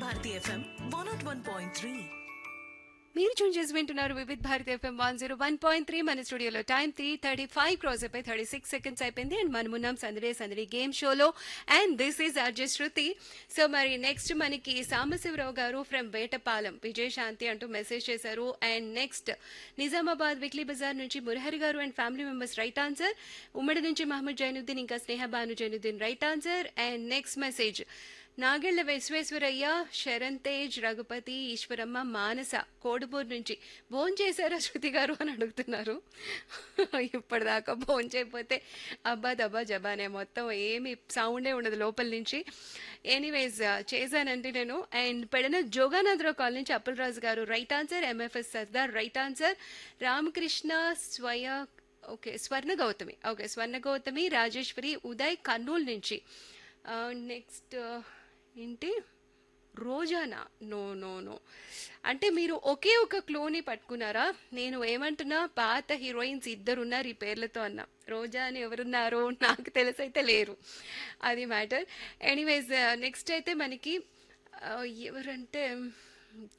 Bharati FM one naught one point three మీరు tune చేసి వింటున్నారు Vividh Bharati FM one zero one point three మన స్టూడియోలో time three thirty five cross అయిపోయి థర్టీ సిక్స్ సెకండ్స్ అయిపోయింది అండ్ మనం ఉన్నాం సందడే సందడి గేమ్ షోలో and this is Arju Shruti so మరి నెక్స్ట్ మనకి సాంబశివరావు గారు ఫ్రమ్ వేటపాలెం విజయశాంతి అంటూ మెసేజ్ చేశారు and next Nizamabad weekly Bazar నుంచి మురహరి గారు and family members right answer ఉమ్మడి నుంచి మహమ్మద్ జైనుద్దీన్ ఇంకా Sneha Bhanu Zainuddin right answer and next message Nagalla Visweswaraiah Sharan Tej Raghupati Eshwaramma Manasa Kodupur నుంచి భోన్ చేశారా శృతి గారు అని అడుగుతున్నారు ఇప్పటిదాకా భోన్ చేయకపోతే అబ్బా దబ్బా జబానే మొత్తం ఏమి సౌండే ఉండదు లోపల నుంచి ఎనీవేస్ చేశానండి నేను అండ్ పెడన జోగానందరావు కాలనీ నుంచి అప్పలరాజు గారు right answer MFS Sardar right answer Ramakrishna స్వయ ఓకే స్వర్ణ గౌతమి ఓకే స్వర్ణ గౌతమి రాజేశ్వరి ఉదయ్ కర్నూలు నుంచి నెక్స్ట్ ఏంటి రోజానా నో నో నో అంటే మీరు ఒకే ఒక క్లోని పట్టుకున్నారా నేను ఏమంటున్నా పాత హీరోయిన్స్ ఇద్దరు ఉన్నారు ఈ పేర్లతో అన్నా రోజా అని ఎవరున్నారో నాకు తెలిసైతే లేరు అది మ్యాటర్ ఎనీవేస్ నెక్స్ట్ అయితే మనకి ఆ, ఎవరంటే